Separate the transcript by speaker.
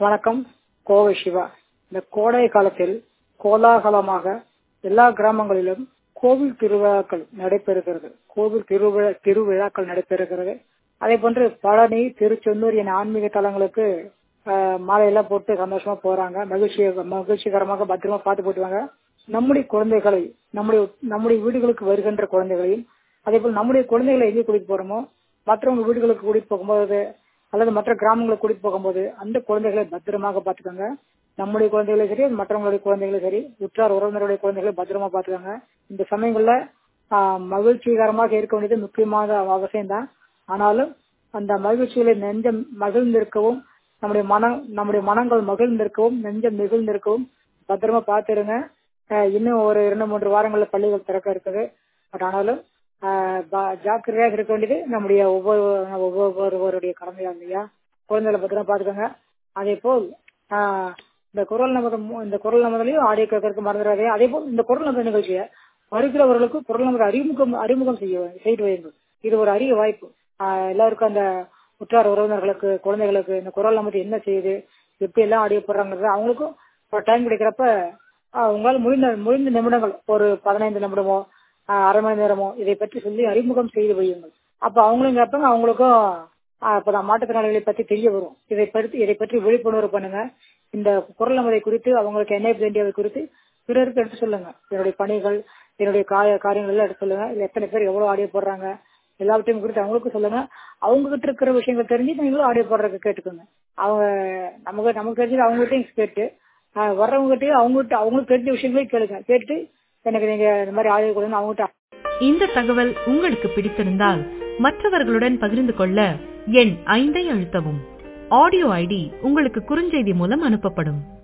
Speaker 1: வணக்கம் கோவை சிவா இந்த கோடை காலத்தில் கோலாகலமாக எல்லா கிராமங்களிலும் கோவில் திருவிழாக்கள் நடைபெறுகிறது கோவில் திருவிழா திருவிழாக்கள் நடைபெறுகிறது அதே போன்று பழனி திருச்செந்தூர் என ஆன்மீக தலங்களுக்கு ஆஹ், மாலையெல்லாம் போட்டு சந்தோஷமா போறாங்க மகிழ்ச்சி மகிழ்ச்சிகரமாக பத்திரமா பார்த்து போட்டுவாங்க நம்முடைய குழந்தைகளை நம்முடைய நம்முடைய வீடுகளுக்கு வருகின்ற குழந்தைகளையும் அதே போல் நம்முடைய குழந்தைகளை எங்கே கூட்டிட்டு போறோமோ மற்றவங்க வீடுகளுக்கு கூட்டிட்டு போகும்போது அல்லது மற்ற கிராமங்களுக்கு கூட்டிட்டு போகும்போது அந்த குழந்தைகளை பத்திரமாக பார்த்துக்கோங்க நம்முடைய குழந்தைகளும் சரி மற்றவங்களுடைய குழந்தைகளும் சரி உற்றார் உறவினருடைய குழந்தைகளை பத்திரமா பார்த்துக்கோங்க இந்த சமயங்கள்ல ஆஹ், மகிழ்ச்சிகரமாக இருக்க வேண்டியது முக்கியமான அவசியம் தான் ஆனாலும் அந்த மகிழ்ச்சிகளை நெஞ்சம் மகிழ்ந்திருக்கவும் நம்முடைய மனம் நம்முடைய மனங்கள் மகிழ்ந்திருக்கவும் நெஞ்சம் நெகிழ்ந்திருக்கவும் பத்திரமா பார்த்துருங்க ஆஹ், இன்னும் ஒரு இரண்டு மூன்று வாரங்கள்ல பள்ளிகள் திறக்க இருக்குது பட் ஆனாலும் ஆஹ், பா- ஜாக்கிரதையாக இருக்க வேண்டியது நம்முடைய ஒவ்வொரு ஒவ்வொருவருடைய கடமையா இல்லையா குழந்தைகளை பத்திரமா பார்த்துக்கோங்க அதே போல் ஆஹ், இந்த குரல் நமதம் இந்த குரல் நமதிலையும் ஆடியோ கேட்கறதுக்கு மறந்துடாதே அதே போல் இந்த குரல் நமத நிகழ்ச்சியை வருகிறவர்களுக்கு குரல் நமது அறிமுகம் அறிமுகம் செய்ய செய்து வையுங்கள் இது ஒரு அரிய வாய்ப்பு ஆஹ், எல்லாருக்கும் அந்த உற்றார் உறவினர்களுக்கு குழந்தைகளுக்கு இந்த குரல் நமது என்ன செய்யுது எப்படி எல்லாம் ஆடியோ போடுறாங்கிறது அவங்களுக்கும் ஒரு டைம் கிடைக்கிறப்ப ஆஹ், உங்களால் முடிந்த முடிந்த நிமிடங்கள் ஒரு பதினைந்து நிமிடமோ ஆஹ், அரை மணி நேரமோ இதை பற்றி சொல்லி அறிமுகம் செய்து வையுங்கள் அப்ப அவங்களும் கேட்பாங்க அவங்களுக்கும் ஆஹ், அப்பதான் மாற்றுத்திறனாளிகளை பத்தி தெரிய வரும் இதை பற்றி இதை பற்றி விழிப்புணர்வு பண்ணுங்க இந்த குரல் நமதை குறித்து அவங்களுக்கு என்ன வேண்டியவை குறித்து பிறருக்கு எடுத்து சொல்லுங்க என்னுடைய பணிகள் என்னுடைய காய காரியங்கள் எல்லாம் எடுத்து சொல்லுங்க இல்ல எத்தனை பேர் எவ்வளவு ஆடியோ போடுறாங்க எல்லாவற்றையும் குறித்து அவங்களுக்கும் சொல்லுங்க அவங்க கிட்ட இருக்கிற விஷயங்கள் தெரிஞ்சு நீங்களும் ஆடியோ போடுறதுக்கு கேட்டுக்கோங்க அவங்க நமக்கு நமக்கு தெரிஞ்சது அவங்க கிட்டையும் கேட்டு ஆஹ், வர்றவங்க கிட்டயும் அவங்க கிட்ட அவங்களுக்கு தெரிஞ்ச விஷயங்களையும் கேளுங்க கேட்டு எனக்கு நீங்க இந்த மாதிரி ஆடியோ கொடுங்க அவங்ககிட்ட
Speaker 2: இந்த தகவல் உங்களுக்கு பிடித்திருந்தால் மற்றவர்களுடன் பகிர்ந்து கொள்ள எண் ஐந்தை அழுத்தவும் ஆடியோ ஐடி உங்களுக்கு குறுஞ்செய்தி மூலம் அனுப்பப்படும்